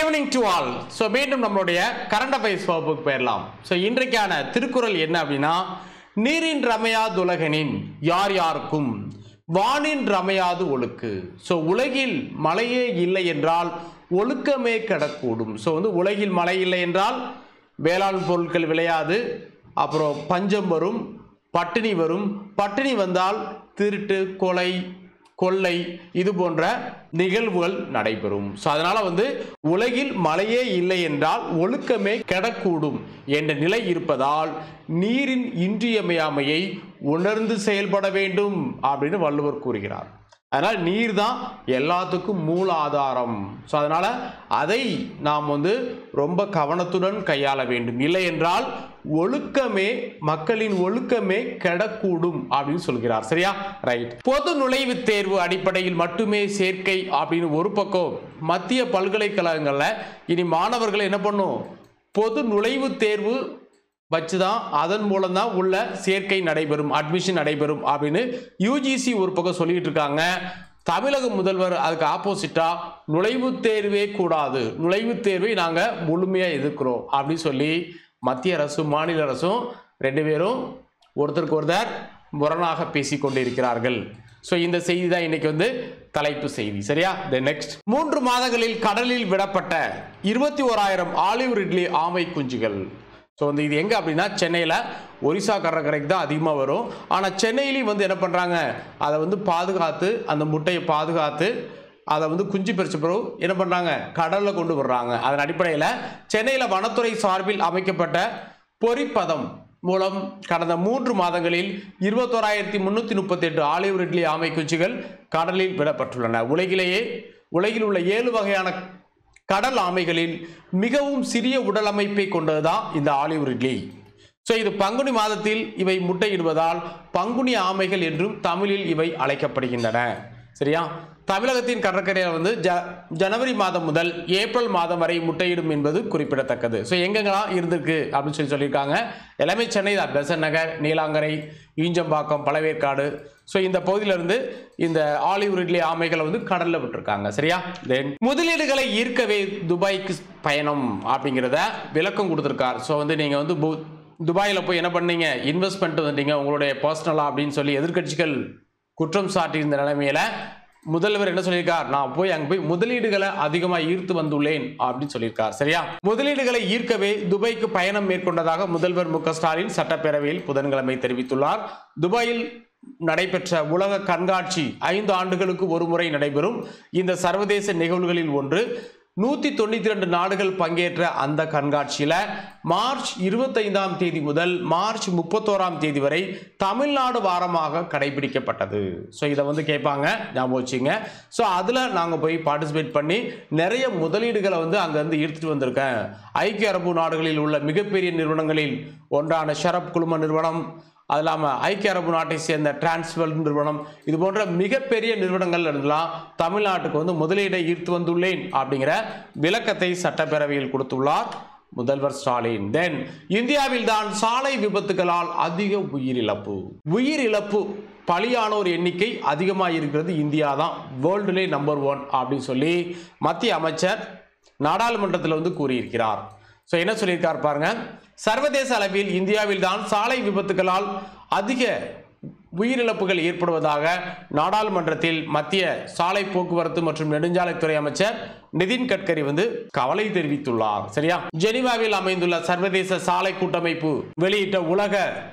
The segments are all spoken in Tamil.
ஈவினிங் டு ஆல் ஸோ மீண்டும் நம்மளுடைய கரண்ட் அஃபைர்ஸ் வகுப்புக்கு போயிடலாம் ஸோ இன்றைக்கான திருக்குறள் என்ன அப்படின்னா நீரின் ரமையாதுலகனின் யார் யாருக்கும் வானின் ரமையாது ஒழுக்கு ஸோ உலகில் மழையே இல்லை என்றால் ஒழுக்கமே கிடக்கூடும் ஸோ வந்து உலகில் மழை இல்லை என்றால் வேளாண் பொருட்கள் விளையாது அப்புறம் பஞ்சம் வரும் பட்டினி வரும் பட்டினி வந்தால் திருட்டு கொலை கொள்ளை இது போன்ற நிகழ்வுகள் நடைபெறும் ஸோ அதனால வந்து உலகில் மழையே இல்லை என்றால் ஒழுக்கமே கெடக்கூடும் என்ற நிலை இருப்பதால் நீரின் இன்றியமையாமையை உணர்ந்து செயல்பட வேண்டும் அப்படின்னு வள்ளுவர் கூறுகிறார் அதனால் நீர் தான் எல்லாத்துக்கும் மூல ஆதாரம் ஸோ அதனால் அதை நாம் வந்து ரொம்ப கவனத்துடன் கையாள வேண்டும் இல்லை என்றால் ஒழுக்கமே மக்களின் ஒழுக்கமே கெடக்கூடும் அப்படின்னு சொல்கிறார் சரியா ரைட் பொது நுழைவுத் தேர்வு அடிப்படையில் மட்டுமே சேர்க்கை அப்படின்னு ஒரு பக்கம் மத்திய பல்கலைக்கழகங்களில் இனி மாணவர்கள் என்ன பண்ணும் பொது நுழைவுத் தேர்வு வச்சு தான் அதன் மூலம் தான் உள்ள சேர்க்கை நடைபெறும் அட்மிஷன் நடைபெறும் அப்படின்னு யூஜிசி ஒரு பக்கம் சொல்லிட்டு இருக்காங்க தமிழக முதல்வர் அதுக்கு ஆப்போசிட்டா நுழைவுத் தேர்வே கூடாது நுழைவுத் தேர்வை நாங்கள் முழுமையாக எதிர்க்கிறோம் அப்படின்னு சொல்லி மத்திய அரசும் மாநில அரசும் ரெண்டு பேரும் ஒருத்தருக்கு ஒருத்தர் முரணாக பேசிக் கொண்டிருக்கிறார்கள் ஸோ இந்த செய்தி தான் இன்னைக்கு வந்து தலைப்பு செய்தி சரியா த நெக்ஸ்ட் மூன்று மாதங்களில் கடலில் விடப்பட்ட இருபத்தி ஓராயிரம் ஆலிவ் ரிட்லி ஆமை குஞ்சுகள் ஸோ வந்து இது எங்கே அப்படின்னா சென்னையில் ஒரிசா கடற்கரைக்கு தான் அதிகமாக வரும் ஆனால் சென்னையிலையும் வந்து என்ன பண்ணுறாங்க அதை வந்து பாதுகாத்து அந்த முட்டையை பாதுகாத்து அதை வந்து குஞ்சு பறிச்ச பிறகு என்ன பண்ணுறாங்க கடலில் கொண்டு வர்றாங்க அதன் அடிப்படையில் சென்னையில் வனத்துறை சார்பில் அமைக்கப்பட்ட பொறிப்பதம் மூலம் கடந்த மூன்று மாதங்களில் இருபத்தோராயிரத்தி முந்நூற்றி முப்பத்தெட்டு ஆலிவ் ரிட்லி ஆமை குஞ்சுகள் கடலில் விடப்பட்டுள்ளன உலகிலேயே உலகில் உள்ள ஏழு வகையான கடல் ஆமைகளில் மிகவும் சிறிய உடல் அமைப்பை கொண்டதுதான் இந்த ஆலிவ் ரிட்லி ஸோ இது பங்குனி மாதத்தில் இவை முட்டையிடுவதால் பங்குனி ஆமைகள் என்றும் தமிழில் இவை அழைக்கப்படுகின்றன சரியா தமிழகத்தின் கடற்கரையில் வந்து ஜ ஜனவரி மாதம் முதல் ஏப்ரல் மாதம் வரை முட்டையிடும் என்பது குறிப்பிடத்தக்கது ஸோ எங்கெங்கெல்லாம் இருந்திருக்கு அப்படின்னு சொல்லி சொல்லியிருக்காங்க எல்லாமே சென்னை தான் பெசன் நகர் நீலாங்கரை ஈஞ்சம்பாக்கம் பழவேற்காடு ஸோ இந்த பகுதியிலிருந்து இந்த ஆலிவ் ரிட்லி ஆமைகளை வந்து கடலில் விட்டுருக்காங்க சரியா தென் முதலீடுகளை ஈர்க்கவே துபாய்க்கு பயணம் அப்படிங்கிறத விளக்கம் கொடுத்துருக்கார் ஸோ வந்து நீங்கள் வந்து பு- துபாயில் போய் என்ன பண்ணீங்க இன்வெஸ்ட்மெண்ட் வந்துட்டீங்க உங்களுடைய பர்சனலாக அப்படின்னு சொல்லி எதிர்க்கட்சிகள் குற்றம் சாட்டியிருந்த நிலைமையில முதல்வர் என்ன சொல்லியிருக்கார் நான் போய் அங்கே போய் முதலீடுகளை அதிகமாக ஈர்த்து வந்துள்ளேன் அப்படின்னு சொல்லியிருக்கார் சரியா முதலீடுகளை ஈர்க்கவே துபாய்க்கு பயணம் மேற்கொண்டதாக முதல்வர் மு க ஸ்டாலின் சட்டப்பேரவையில் புதன்கிழமை தெரிவித்துள்ளார் துபாயில் நடைபெற்ற உலக கண்காட்சி ஐந்து ஆண்டுகளுக்கு ஒரு முறை நடைபெறும் இந்த சர்வதேச நிகழ்வுகளில் ஒன்று நூற்றி தொண்ணூற்றி ரெண்டு நாடுகள் பங்கேற்ற அந்த கண்காட்சியில் மார்ச் இருபத்தைந்தாம் தேதி முதல் மார்ச் முப்பத்தோராம் தேதி வரை தமிழ்நாடு வாரமாக கடைபிடிக்கப்பட்டது ஸோ இதை வந்து கேட்பாங்க ஞாபகம் வச்சுங்க ஸோ அதில் நாங்கள் போய் பார்ட்டிசிபேட் பண்ணி நிறைய முதலீடுகளை வந்து அங்கேருந்து ஈர்த்துட்டு வந்திருக்கேன் ஐக்கிய அரபு நாடுகளில் உள்ள மிகப்பெரிய நிறுவனங்களில் ஒன்றான ஷரப் குழும நிறுவனம் அது இல்லாமல் ஐக்கிய அரபு நாட்டை சேர்ந்த டிரான்ஸ்வெல் நிறுவனம் இது போன்ற மிகப்பெரிய நிறுவனங்கள் இருந்தெல்லாம் தமிழ்நாட்டுக்கு வந்து முதலீடை ஈர்த்து வந்துள்ளேன் அப்படிங்கிற விளக்கத்தை சட்டப்பேரவையில் கொடுத்துள்ளார் முதல்வர் ஸ்டாலின் தென் இந்தியாவில் தான் சாலை விபத்துகளால் அதிக உயிரிழப்பு உயிரிழப்பு பலியானோர் எண்ணிக்கை அதிகமாக இருக்கிறது இந்தியா தான் வேர்ல்டுலே நம்பர் ஒன் அப்படின்னு சொல்லி மத்திய அமைச்சர் நாடாளுமன்றத்தில் வந்து கூறியிருக்கிறார் ஸோ என்ன சொல்லியிருக்கார் பாருங்க சர்வதேச அளவில் இந்தியாவில் தான் சாலை விபத்துகளால் அதிக உயிரிழப்புகள் ஏற்படுவதாக நாடாளுமன்றத்தில் மத்திய சாலை போக்குவரத்து மற்றும் நெடுஞ்சாலைத்துறை அமைச்சர் நிதின் கட்கரி வந்து கவலை தெரிவித்துள்ளார் சரியா ஜெனீவாவில் அமைந்துள்ள சர்வதேச சாலை கூட்டமைப்பு வெளியிட்ட உலக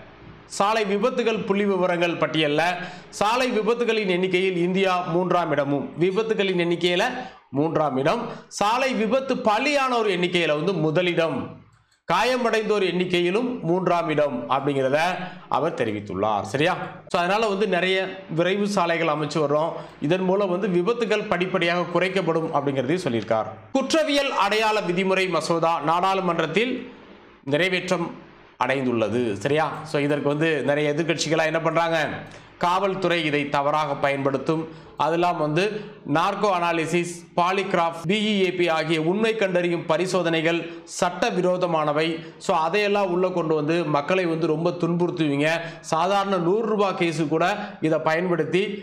சாலை விபத்துகள் புள்ளி விவரங்கள் பட்டியல்ல சாலை விபத்துகளின் எண்ணிக்கையில் இந்தியா மூன்றாம் இடமும் விபத்துகளின் எண்ணிக்கையில மூன்றாம் இடம் சாலை விபத்து பலியானோர் எண்ணிக்கையில வந்து முதலிடம் காயமடைந்தோர் எண்ணிக்கையிலும் மூன்றாம் இடம் அப்படிங்கிறத அவர் தெரிவித்துள்ளார் சரியா ஸோ அதனால வந்து நிறைய விரைவு சாலைகள் அமைச்சு வர்றோம் இதன் மூலம் வந்து விபத்துகள் படிப்படியாக குறைக்கப்படும் அப்படிங்கிறதையும் சொல்லியிருக்கார் குற்றவியல் அடையாள விதிமுறை மசோதா நாடாளுமன்றத்தில் நிறைவேற்றம் அடைந்துள்ளது சரியா ஸோ இதற்கு வந்து நிறைய எதிர்க்கட்சிகளாக என்ன பண்ணுறாங்க காவல்துறை இதை தவறாக பயன்படுத்தும் அதெல்லாம் வந்து நார்கோ அனாலிசிஸ் பாலிகிராஃப் பிஇஏபி ஆகிய உண்மை கண்டறியும் பரிசோதனைகள் சட்ட விரோதமானவை ஸோ அதையெல்லாம் உள்ளே கொண்டு வந்து மக்களை வந்து ரொம்ப துன்புறுத்துவீங்க சாதாரண நூறு ரூபாய் கேஸு கூட இதை பயன்படுத்தி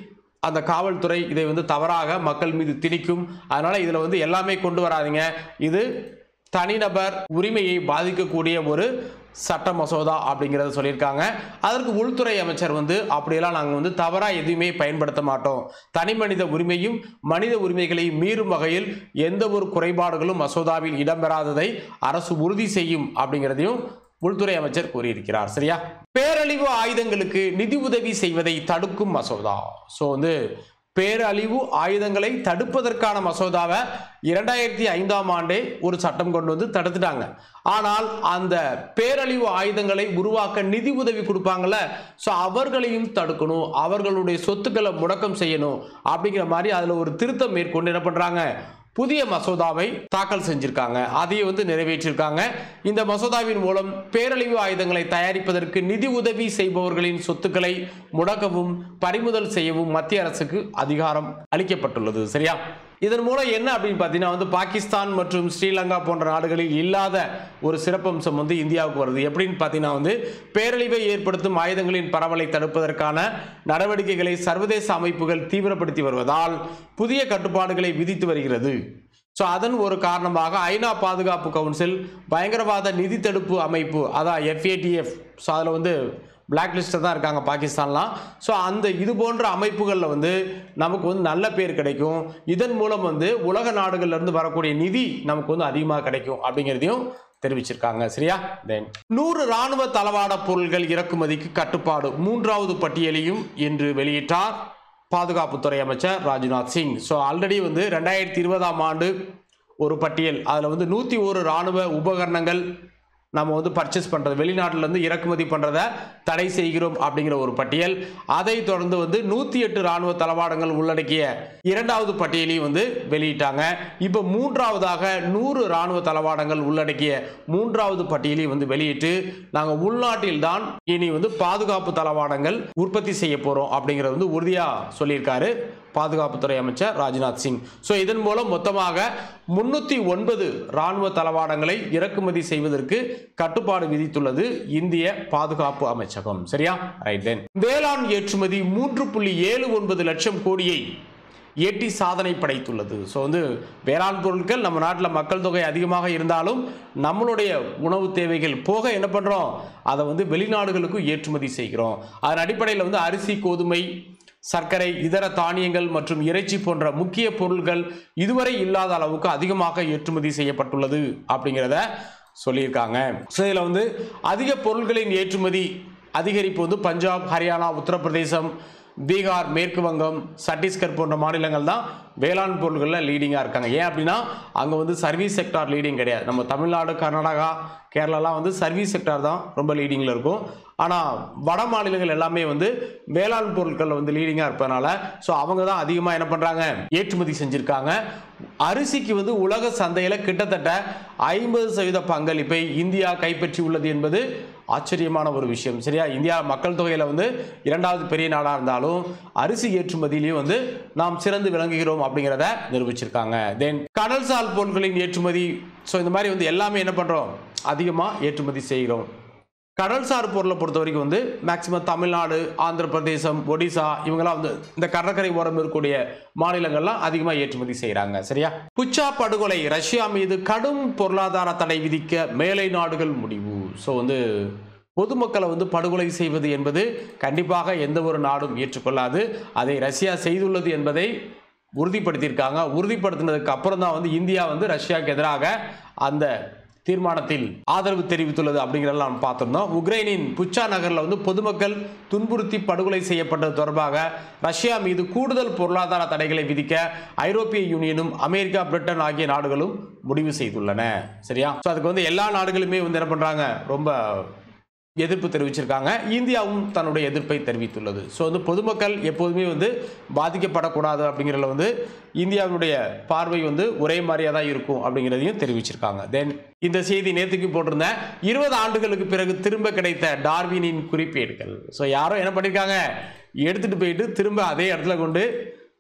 அந்த காவல்துறை இதை வந்து தவறாக மக்கள் மீது திணிக்கும் அதனால இதில் வந்து எல்லாமே கொண்டு வராதீங்க இது தனிநபர் உரிமையை பாதிக்கக்கூடிய ஒரு சட்ட மசோதா அப்படிங்கிறத சொல்லியிருக்காங்க அதற்கு உள்துறை அமைச்சர் வந்து அப்படியெல்லாம் நாங்கள் வந்து தவறாக எதுவுமே பயன்படுத்த மாட்டோம் தனி மனித உரிமையும் மனித உரிமைகளை மீறும் வகையில் எந்த ஒரு குறைபாடுகளும் மசோதாவில் இடம்பெறாததை அரசு உறுதி செய்யும் அப்படிங்கிறதையும் உள்துறை அமைச்சர் கூறியிருக்கிறார் சரியா பேரழிவு ஆயுதங்களுக்கு நிதி உதவி செய்வதை தடுக்கும் மசோதா ஸோ வந்து பேரழிவு ஆயுதங்களை தடுப்பதற்கான மசோதாவை இரண்டாயிரத்தி ஐந்தாம் ஆண்டே ஒரு சட்டம் கொண்டு வந்து தடுத்துட்டாங்க ஆனால் அந்த பேரழிவு ஆயுதங்களை உருவாக்க நிதி உதவி கொடுப்பாங்கல்ல ஸோ அவர்களையும் தடுக்கணும் அவர்களுடைய சொத்துக்களை முடக்கம் செய்யணும் அப்படிங்கிற மாதிரி அதில் ஒரு திருத்தம் மேற்கொண்டு என்ன பண்ணுறாங்க புதிய மசோதாவை தாக்கல் செஞ்சிருக்காங்க அதையும் வந்து நிறைவேற்றிருக்காங்க இந்த மசோதாவின் மூலம் பேரழிவு ஆயுதங்களை தயாரிப்பதற்கு நிதி உதவி செய்பவர்களின் சொத்துக்களை முடக்கவும் பறிமுதல் செய்யவும் மத்திய அரசுக்கு அதிகாரம் அளிக்கப்பட்டுள்ளது சரியா இதன் மூலம் என்ன அப்படின்னு பார்த்தீங்கன்னா வந்து பாகிஸ்தான் மற்றும் ஸ்ரீலங்கா போன்ற நாடுகளில் இல்லாத ஒரு சிறப்பம்சம் வந்து இந்தியாவுக்கு வருது எப்படின்னு பார்த்தீங்கன்னா வந்து பேரழிவை ஏற்படுத்தும் ஆயுதங்களின் பரவலை தடுப்பதற்கான நடவடிக்கைகளை சர்வதேச அமைப்புகள் தீவிரப்படுத்தி வருவதால் புதிய கட்டுப்பாடுகளை விதித்து வருகிறது ஸோ அதன் ஒரு காரணமாக ஐநா பாதுகாப்பு கவுன்சில் பயங்கரவாத நிதி தடுப்பு அமைப்பு அதான் எஃப்ஏடிஎஃப் ஸோ அதில் வந்து பிளாக் லிஸ்ட்டில் தான் இருக்காங்க பாகிஸ்தான்லாம் ஸோ அந்த இது போன்ற அமைப்புகளில் வந்து நமக்கு வந்து நல்ல பேர் கிடைக்கும் இதன் மூலம் வந்து உலக நாடுகள்ல இருந்து வரக்கூடிய நிதி நமக்கு வந்து அதிகமாக கிடைக்கும் அப்படிங்கிறதையும் தெரிவிச்சிருக்காங்க சரியா தென் நூறு ராணுவ தளவாட பொருட்கள் இறக்குமதிக்கு கட்டுப்பாடு மூன்றாவது பட்டியலையும் இன்று வெளியிட்டார் பாதுகாப்புத்துறை அமைச்சர் ராஜ்நாத் சிங் ஸோ ஆல்ரெடி வந்து ரெண்டாயிரத்தி இருபதாம் ஆண்டு ஒரு பட்டியல் அதில் வந்து நூற்றி ஒரு இராணுவ உபகரணங்கள் நம்ம வந்து பர்ச்சேஸ் பண்ணுறது வெளிநாட்டிலேருந்து இறக்குமதி பண்ணுறதை தடை செய்கிறோம் அப்படிங்கிற ஒரு பட்டியல் அதை தொடர்ந்து வந்து நூற்றி எட்டு இராணுவ தளவாடங்கள் உள்ளடக்கிய இரண்டாவது பட்டியலையும் வந்து வெளியிட்டாங்க இப்போ மூன்றாவதாக நூறு இராணுவ தளவாடங்கள் உள்ளடக்கிய மூன்றாவது பட்டியலையும் வந்து வெளியிட்டு நாங்கள் உள்நாட்டில் தான் இனி வந்து பாதுகாப்பு தளவாடங்கள் உற்பத்தி செய்ய போகிறோம் அப்படிங்கிறத வந்து உறுதியாக சொல்லியிருக்காரு பாதுகாப்புத்துறை அமைச்சர் ராஜ்நாத் சிங் ஸோ இதன் மூலம் மொத்தமாக முன்னூற்றி ஒன்பது இராணுவ தளவாடங்களை இறக்குமதி செய்வதற்கு கட்டுப்பாடு விதித்துள்ளது இந்திய பாதுகாப்பு அமைச்சகம் சரியா ரைட் தென் வேளாண் ஏற்றுமதி மூன்று புள்ளி ஏழு ஒன்பது லட்சம் கோடியை எட்டி சாதனை படைத்துள்ளது ஸோ வந்து வேளாண் பொருட்கள் நம்ம நாட்டில் மக்கள் தொகை அதிகமாக இருந்தாலும் நம்மளுடைய உணவு தேவைகள் போக என்ன பண்ணுறோம் அதை வந்து வெளிநாடுகளுக்கும் ஏற்றுமதி செய்கிறோம் அதன் அடிப்படையில் வந்து அரிசி கோதுமை சர்க்கரை இதர தானியங்கள் மற்றும் இறைச்சி போன்ற முக்கிய பொருட்கள் இதுவரை இல்லாத அளவுக்கு அதிகமாக ஏற்றுமதி செய்யப்பட்டுள்ளது அப்படிங்கிறத சொல்லியிருக்காங்க ஸோ இதில் வந்து அதிக பொருட்களின் ஏற்றுமதி அதிகரிப்பு வந்து பஞ்சாப் ஹரியானா உத்தரப்பிரதேசம் பீகார் மேற்கு வங்கம் சத்தீஸ்கர் போன்ற மாநிலங்கள் தான் வேளாண் பொருட்களில் லீடிங்காக இருக்காங்க ஏன் அப்படின்னா அங்கே வந்து சர்வீஸ் செக்டார் லீடிங் கிடையாது நம்ம தமிழ்நாடு கர்நாடகா கேரளாலாம் வந்து சர்வீஸ் செக்டார் தான் ரொம்ப லீடிங்கில் இருக்கும் ஆனால் வட மாநிலங்கள் எல்லாமே வந்து வேளாண் பொருட்களில் வந்து லீடிங்காக இருப்பதனால ஸோ அவங்க தான் அதிகமாக என்ன பண்ணுறாங்க ஏற்றுமதி செஞ்சுருக்காங்க அரிசிக்கு வந்து உலக சந்தையில் கிட்டத்தட்ட ஐம்பது சதவீத பங்களிப்பை இந்தியா கைப்பற்றி உள்ளது என்பது ஆச்சரியமான ஒரு விஷயம் சரியா இந்தியா மக்கள் தொகையில் வந்து இரண்டாவது பெரிய நாடாக இருந்தாலும் அரிசி ஏற்றுமதியிலையும் வந்து நாம் சிறந்து விளங்குகிறோம் அப்படிங்கிறத நிரூபிச்சிருக்காங்க தென் கடல்சார் பொருட்களின் ஏற்றுமதி ஸோ இந்த மாதிரி வந்து எல்லாமே என்ன பண்ணுறோம் அதிகமாக ஏற்றுமதி செய்கிறோம் கடல்சார் பொருளை பொறுத்த வரைக்கும் வந்து மேக்சிமம் தமிழ்நாடு ஆந்திர பிரதேசம் ஒடிசா இவங்கெல்லாம் வந்து இந்த கடற்கரை ஓரம் இருக்கக்கூடிய மாநிலங்கள்லாம் அதிகமாக ஏற்றுமதி செய்கிறாங்க சரியா புச்சா படுகொலை ரஷ்யா மீது கடும் பொருளாதார தடை விதிக்க மேலை நாடுகள் முடிவு ஸோ வந்து பொதுமக்களை வந்து படுகொலை செய்வது என்பது கண்டிப்பாக எந்த ஒரு நாடும் ஏற்றுக்கொள்ளாது அதை ரஷ்யா செய்துள்ளது என்பதை உறுதிப்படுத்தியிருக்காங்க உறுதிப்படுத்தினதுக்கு அப்புறம் தான் வந்து இந்தியா வந்து ரஷ்யாவுக்கு எதிராக அந்த தீர்மானத்தில் ஆதரவு தெரிவித்துள்ளது அப்படிங்கிறத நாம் பார்த்திருந்தோம் உக்ரைனின் புச்சா நகரில் வந்து பொதுமக்கள் துன்புறுத்தி படுகொலை செய்யப்பட்டது தொடர்பாக ரஷ்யா மீது கூடுதல் பொருளாதார தடைகளை விதிக்க ஐரோப்பிய யூனியனும் அமெரிக்கா பிரிட்டன் ஆகிய நாடுகளும் முடிவு செய்துள்ளன சரியா ஸோ அதுக்கு வந்து எல்லா நாடுகளுமே வந்து என்ன பண்ணுறாங்க ரொம்ப எதிர்ப்பு தெரிவிச்சிருக்காங்க இந்தியாவும் தன்னுடைய எதிர்ப்பை தெரிவித்துள்ளது ஸோ வந்து பொதுமக்கள் எப்போதுமே வந்து பாதிக்கப்படக்கூடாது அப்படிங்கிறதுல வந்து இந்தியாவுடைய பார்வை வந்து ஒரே மாதிரியாக தான் இருக்கும் அப்படிங்கிறதையும் தெரிவிச்சிருக்காங்க தென் இந்த செய்தி நேற்றுக்கு போட்டிருந்தேன் இருபது ஆண்டுகளுக்கு பிறகு திரும்ப கிடைத்த டார்வினின் குறிப்பேடுகள் ஸோ யாரோ என்ன பண்ணியிருக்காங்க எடுத்துகிட்டு போயிட்டு திரும்ப அதே இடத்துல கொண்டு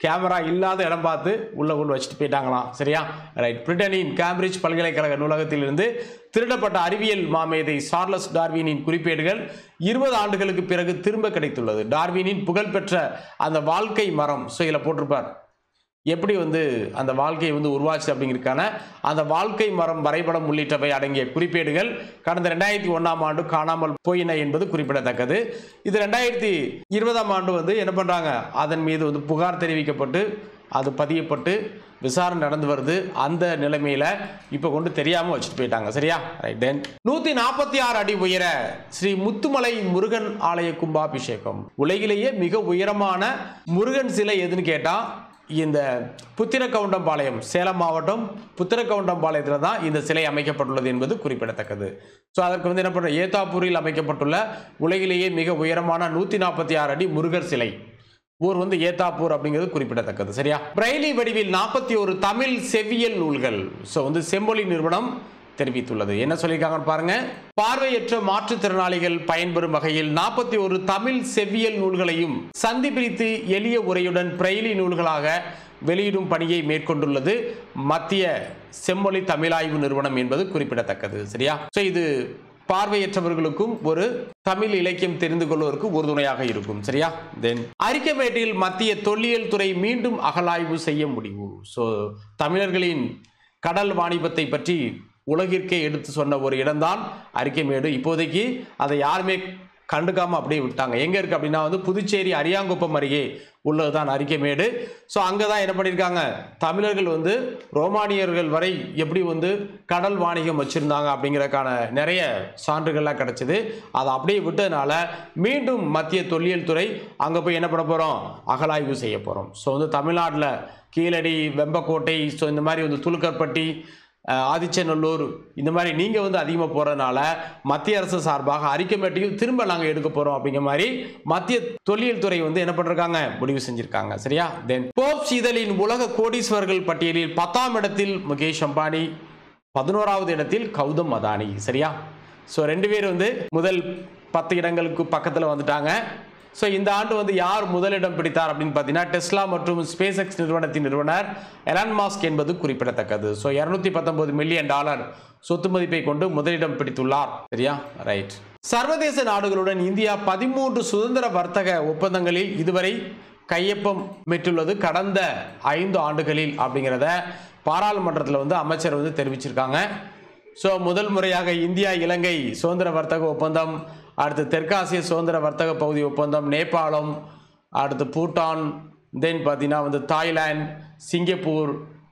கேமரா இல்லாத இடம் பார்த்து உள்ளே கொண்டு வச்சுட்டு போயிட்டாங்களாம் சரியா ரைட் பிரிட்டனின் கேம்பிரிட்ஜ் பல்கலைக்கழக நூலகத்திலிருந்து திருடப்பட்ட அறிவியல் மாமேதை சார்லஸ் டார்வினின் குறிப்பேடுகள் இருபது ஆண்டுகளுக்கு பிறகு திரும்ப கிடைத்துள்ளது டார்வினின் புகழ்பெற்ற அந்த வாழ்க்கை மரம் ஸோ இதில் போட்டிருப்பார் எப்படி வந்து அந்த வாழ்க்கையை வந்து உருவாச்சு அப்படிங்கிறதுக்கான அந்த வாழ்க்கை மரம் வரைபடம் உள்ளிட்டவை அடங்கிய குறிப்பேடுகள் கடந்த ரெண்டாயிரத்தி ஒன்றாம் ஆண்டு காணாமல் போயின என்பது குறிப்பிடத்தக்கது இது ரெண்டாயிரத்தி இருபதாம் ஆண்டு வந்து என்ன பண்ணுறாங்க அதன் மீது வந்து புகார் தெரிவிக்கப்பட்டு அது பதியப்பட்டு விசாரணை நடந்து வருது அந்த நிலைமையில இப்போ கொண்டு தெரியாம வச்சுட்டு போயிட்டாங்க சரியா ரைட் தென் நூத்தி நாற்பத்தி ஆறு அடி உயர ஸ்ரீ முத்துமலை முருகன் ஆலய கும்பாபிஷேகம் உலகிலேயே மிக உயரமான முருகன் சிலை எதுன்னு கேட்டா இந்த புத்திரக்கவுண்டம்பாளையம் சேலம் மாவட்டம் புத்திரக்கவுண்டம்பாளையத்தில் தான் இந்த சிலை அமைக்கப்பட்டுள்ளது என்பது குறிப்பிடத்தக்கது ஸோ அதற்கு வந்து என்ன பண்ணுற ஏத்தாப்பூரில் அமைக்கப்பட்டுள்ள உலகிலேயே மிக உயரமான நூற்றி நாற்பத்தி ஆறு அடி முருகர் சிலை ஊர் வந்து ஏத்தாப்பூர் அப்படிங்கிறது குறிப்பிடத்தக்கது சரியா பிரெய்லி வடிவில் நாற்பத்தி ஒரு தமிழ் செவ்வியல் நூல்கள் ஸோ வந்து செம்மொழி நிறுவனம் தெரிவித்துள்ளது என்ன சொல்லியிருக்காங்கன்னு பாருங்க பார்வையற்ற மாற்றுத்திறனாளிகள் பயன்பெறும் வகையில் நாற்பத்தி ஒரு தமிழ் செவ்வியல் நூல்களையும் சந்தி பிரித்து எளிய உரையுடன் பிரெய்லி நூல்களாக வெளியிடும் பணியை மேற்கொண்டுள்ளது மத்திய செம்மொழி தமிழாய்வு நிறுவனம் என்பது குறிப்பிடத்தக்கது சரியா ஸோ இது பார்வையற்றவர்களுக்கும் ஒரு தமிழ் இலக்கியம் தெரிந்து கொள்வதற்கு உறுதுணையாக இருக்கும் சரியா தென் அரிக்கமேட்டில் மத்திய தொல்லியல் துறை மீண்டும் அகலாய்வு செய்ய முடிவு ஸோ தமிழர்களின் கடல் வாணிபத்தை பற்றி உலகிற்கே எடுத்து சொன்ன ஒரு இடம்தான் அரிக்கமேடு இப்போதைக்கு அதை யாருமே கண்டுக்காம அப்படியே விட்டாங்க எங்க இருக்கு அப்படின்னா வந்து புதுச்சேரி அரியாங்குப்பம் அருகே உள்ளதுதான் அரிக்கமேடு ஸோ அங்கே தான் என்ன பண்ணியிருக்காங்க தமிழர்கள் வந்து ரோமானியர்கள் வரை எப்படி வந்து கடல் வாணிகம் வச்சுருந்தாங்க அப்படிங்கிறதுக்கான நிறைய சான்றுகள்லாம் கிடச்சிது அதை அப்படியே விட்டதுனால மீண்டும் மத்திய தொல்லியல் துறை அங்கே போய் என்ன பண்ண போகிறோம் அகலாய்வு செய்ய போகிறோம் ஸோ வந்து தமிழ்நாட்டில் கீழடி வெம்பக்கோட்டை ஸோ இந்த மாதிரி வந்து துலுக்கற்பட்டி அஹ், ஆதிச்சநல்லூர் இந்த மாதிரி நீங்கள் வந்து அதிகமாக போகிறதுனால மத்திய அரசு சார்பாக அரிக்கமேட்டையும் திரும்ப நாங்கள் எடுக்க போகிறோம் அப்படிங்கிற மாதிரி மத்திய தொல்லியல் துறை வந்து என்ன பண்ணிருக்காங்க முடிவு செஞ்சிருக்காங்க சரியா தென் போப்ஸ் இதழின் உலக கோடீஸ்வரர்கள் பட்டியலில் பத்தாம் இடத்தில் முகேஷ் அம்பானி பதினோராவது இடத்தில் கௌதம் அதானி சரியா ஸோ ரெண்டு பேர் வந்து முதல் பத்து இடங்களுக்கு பக்கத்தில் வந்துட்டாங்க ஸோ இந்த ஆண்டு வந்து யார் முதலிடம் பிடித்தார் அப்படின்னு பார்த்தீங்கன்னா டெஸ்லா மற்றும் ஸ்பேஸ் எக்ஸ் நிறுவனத்தின் நிறுவனர் எலான் மாஸ்க் என்பது குறிப்பிடத்தக்கது ஸோ இரநூத்தி பத்தொன்பது மில்லியன் டாலர் சொத்து மதிப்பை கொண்டு முதலிடம் பிடித்துள்ளார் சரியா ரைட் சர்வதேச நாடுகளுடன் இந்தியா பதிமூன்று சுதந்திர வர்த்தக ஒப்பந்தங்களில் இதுவரை கையொப்பம் பெற்றுள்ளது கடந்த ஐந்து ஆண்டுகளில் அப்படிங்கிறத பாராளுமன்றத்தில் வந்து அமைச்சர் வந்து தெரிவிச்சிருக்காங்க ஸோ முதல் முறையாக இந்தியா இலங்கை சுதந்திர வர்த்தக ஒப்பந்தம் அடுத்து தெற்காசிய சுதந்திர வர்த்தக பகுதி ஒப்பந்தம் நேபாளம் அடுத்து பூட்டான் தென் பார்த்தீங்கன்னா வந்து தாய்லாந்து சிங்கப்பூர்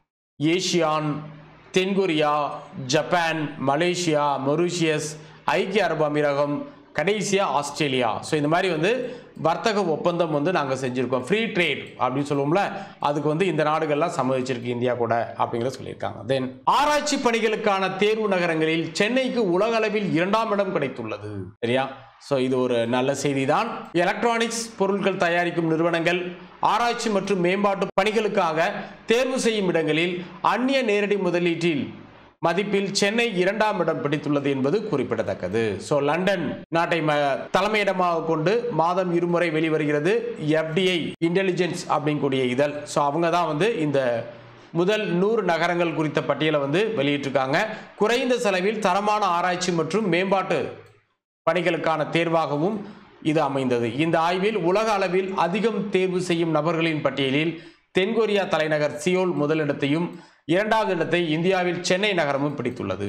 ஏஷியான் தென்கொரியா ஜப்பான் மலேசியா மொரீஷியஸ் ஐக்கிய அரபு அமீரகம் கடைசியா ஆஸ்திரேலியா ஸோ இந்த மாதிரி வந்து வர்த்தக ஒப்பந்தம் வந்து நாங்கள் செஞ்சுருக்கோம் ஃப்ரீ ட்ரேட் அப்படின்னு சொல்லுவோம்ல அதுக்கு வந்து இந்த நாடுகள்லாம் சம்மதிச்சிருக்கு இந்தியா கூட அப்படிங்கிறத சொல்லியிருக்காங்க தென் ஆராய்ச்சி பணிகளுக்கான தேர்வு நகரங்களில் சென்னைக்கு உலக அளவில் இரண்டாம் இடம் கிடைத்துள்ளது சரியா ஸோ இது ஒரு நல்ல செய்தி தான் எலக்ட்ரானிக்ஸ் பொருட்கள் தயாரிக்கும் நிறுவனங்கள் ஆராய்ச்சி மற்றும் மேம்பாட்டு பணிகளுக்காக தேர்வு செய்யும் இடங்களில் அந்நிய நேரடி முதலீட்டில் மதிப்பில் சென்னை இரண்டாம் இடம் பிடித்துள்ளது என்பது குறிப்பிடத்தக்கது ஸோ லண்டன் நாட்டை ம- தலைமையிடமாக கொண்டு மாதம் இருமுறை வெளிவருகிறது எஃப்டிஐ இன்டெலிஜென்ஸ் அப்படிங்கக்கூடிய இதழ் ஸோ அவங்க தான் வந்து இந்த முதல் நூறு நகரங்கள் குறித்த பட்டியலை வந்து வெளியிட்டிருக்காங்க குறைந்த செலவில் தரமான ஆராய்ச்சி மற்றும் மேம்பாட்டு பணிகளுக்கான தேர்வாகவும் இது அமைந்தது இந்த ஆய்வில் உலக அளவில் அதிகம் தேர்வு செய்யும் நபர்களின் பட்டியலில் தென்கொரியா தலைநகர் சியோல் முதலிடத்தையும் இரண்டாவது இடத்தை இந்தியாவில் சென்னை நகரமும் பிடித்துள்ளது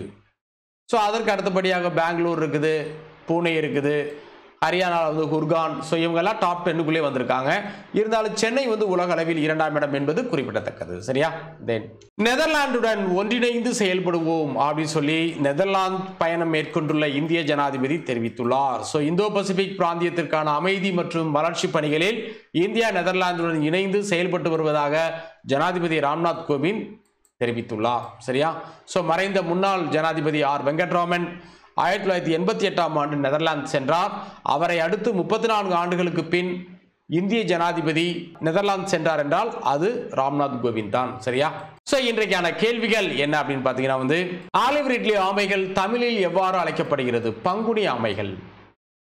ஸோ அதற்கு அடுத்தபடியாக பெங்களூர் இருக்குது பூனே இருக்குது ஹரியானாவில் வந்து குர்கான் ஸோ இவங்கெல்லாம் டாப் டென்னுக்குள்ளே வந்திருக்காங்க இருந்தாலும் சென்னை வந்து உலக அளவில் இரண்டாம் இடம் என்பது குறிப்பிடத்தக்கது சரியா தென் நெதர்லாந்துடன் ஒன்றிணைந்து செயல்படுவோம் அப்படின்னு சொல்லி நெதர்லாந்து பயணம் மேற்கொண்டுள்ள இந்திய ஜனாதிபதி தெரிவித்துள்ளார் ஸோ இந்தோ பசிபிக் பிராந்தியத்திற்கான அமைதி மற்றும் வளர்ச்சி பணிகளில் இந்தியா நெதர்லாந்துடன் இணைந்து செயல்பட்டு வருவதாக ஜனாதிபதி ராம்நாத் கோவிந்த் தெரிவித்துள்ளார் சரியா ஸோ மறைந்த முன்னாள் ஜனாதிபதி ஆர் வெங்கட்ராமன் ஆயிரத்தி தொள்ளாயிரத்தி எண்பத்தி எட்டாம் ஆண்டு நெதர்லாந்து சென்றார் அவரை அடுத்து முப்பத்தி நான்கு ஆண்டுகளுக்கு பின் இந்திய ஜனாதிபதி நெதர்லாந்து சென்றார் என்றால் அது ராம்நாத் கோவிந்த் தான் சரியா ஸோ இன்றைக்கான கேள்விகள் என்ன அப்படின்னு பார்த்தீங்கன்னா வந்து ஆலிவ் ரிட்லி ஆமைகள் தமிழில் எவ்வாறு அழைக்கப்படுகிறது பங்குனி ஆமைகள்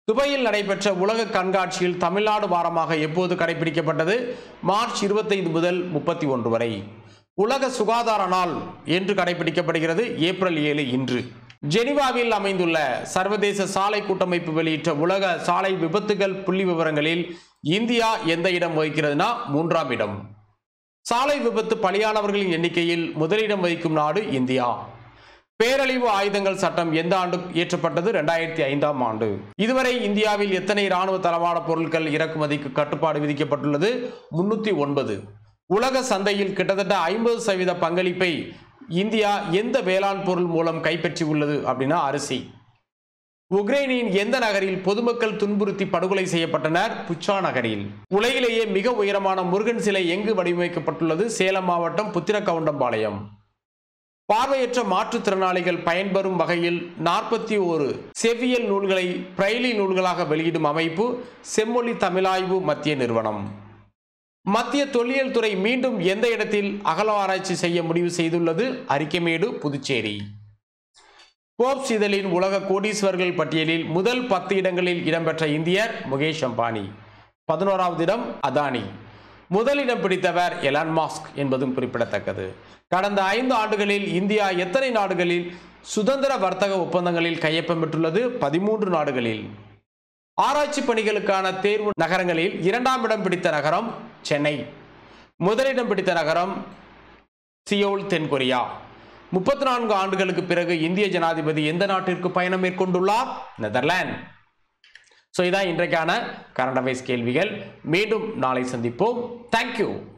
துபாயில் நடைபெற்ற உலக கண்காட்சியில் தமிழ்நாடு வாரமாக எப்போது கடைபிடிக்கப்பட்டது மார்ச் இருபத்தைந்து முதல் முப்பத்தி ஒன்று வரை உலக சுகாதார நாள் என்று கடைபிடிக்கப்படுகிறது ஏப்ரல் ஏழு இன்று ஜெனீவாவில் அமைந்துள்ள சர்வதேச சாலை கூட்டமைப்பு வெளியிட்ட உலக சாலை விபத்துகள் புள்ளி விவரங்களில் இந்தியா எந்த இடம் வகிக்கிறதுனா மூன்றாம் இடம் சாலை விபத்து பலியானவர்களின் எண்ணிக்கையில் முதலிடம் வகிக்கும் நாடு இந்தியா பேரழிவு ஆயுதங்கள் சட்டம் எந்த ஆண்டு இயற்றப்பட்டது ரெண்டாயிரத்தி ஐந்தாம் ஆண்டு இதுவரை இந்தியாவில் எத்தனை இராணுவ தளவாட பொருட்கள் இறக்குமதிக்கு கட்டுப்பாடு விதிக்கப்பட்டுள்ளது முன்னூத்தி ஒன்பது உலக சந்தையில் கிட்டத்தட்ட ஐம்பது சதவீத பங்களிப்பை இந்தியா எந்த வேளாண் பொருள் மூலம் கைப்பற்றி உள்ளது அப்படின்னா அரிசி உக்ரைனின் எந்த நகரில் பொதுமக்கள் துன்புறுத்தி படுகொலை செய்யப்பட்டனர் புச்சா நகரில் உலகிலேயே மிக உயரமான முருகன் சிலை எங்கு வடிவமைக்கப்பட்டுள்ளது சேலம் மாவட்டம் புத்திரக்கவுண்டம்பாளையம் பார்வையற்ற மாற்றுத்திறனாளிகள் பயன்பெறும் வகையில் நாற்பத்தி ஒரு செவ்வியல் நூல்களை பிரெய்லி நூல்களாக வெளியிடும் அமைப்பு செம்மொழி தமிழாய்வு மத்திய நிறுவனம் மத்திய தொல்லியல் துறை மீண்டும் எந்த இடத்தில் அகல ஆராய்ச்சி செய்ய முடிவு செய்துள்ளது அரிக்கமேடு புதுச்சேரி போப்ஸ் இதழின் உலக கோடீஸ்வரர்கள் பட்டியலில் முதல் பத்து இடங்களில் இடம்பெற்ற இந்தியர் முகேஷ் அம்பானி பதினோராவது இடம் அதானி முதலிடம் பிடித்தவர் எலான் மாஸ்க் என்பதும் குறிப்பிடத்தக்கது கடந்த ஐந்து ஆண்டுகளில் இந்தியா எத்தனை நாடுகளில் சுதந்திர வர்த்தக ஒப்பந்தங்களில் கையொப்பமிட்டுள்ளது பதிமூன்று நாடுகளில் ஆராய்ச்சி பணிகளுக்கான தேர்வு நகரங்களில் இரண்டாம் இடம் பிடித்த நகரம் சென்னை முதலிடம் பிடித்த நகரம் சியோல் தென்கொரியா முப்பத்தி நான்கு ஆண்டுகளுக்கு பிறகு இந்திய ஜனாதிபதி எந்த நாட்டிற்கு பயணம் மேற்கொண்டுள்ளார் நெதர்லாந்து ஸோ இதான் இன்றைக்கான கரண்ட் அஃபேர்ஸ் கேள்விகள் மீண்டும் நாளை சந்திப்போம் தேங்க்யூ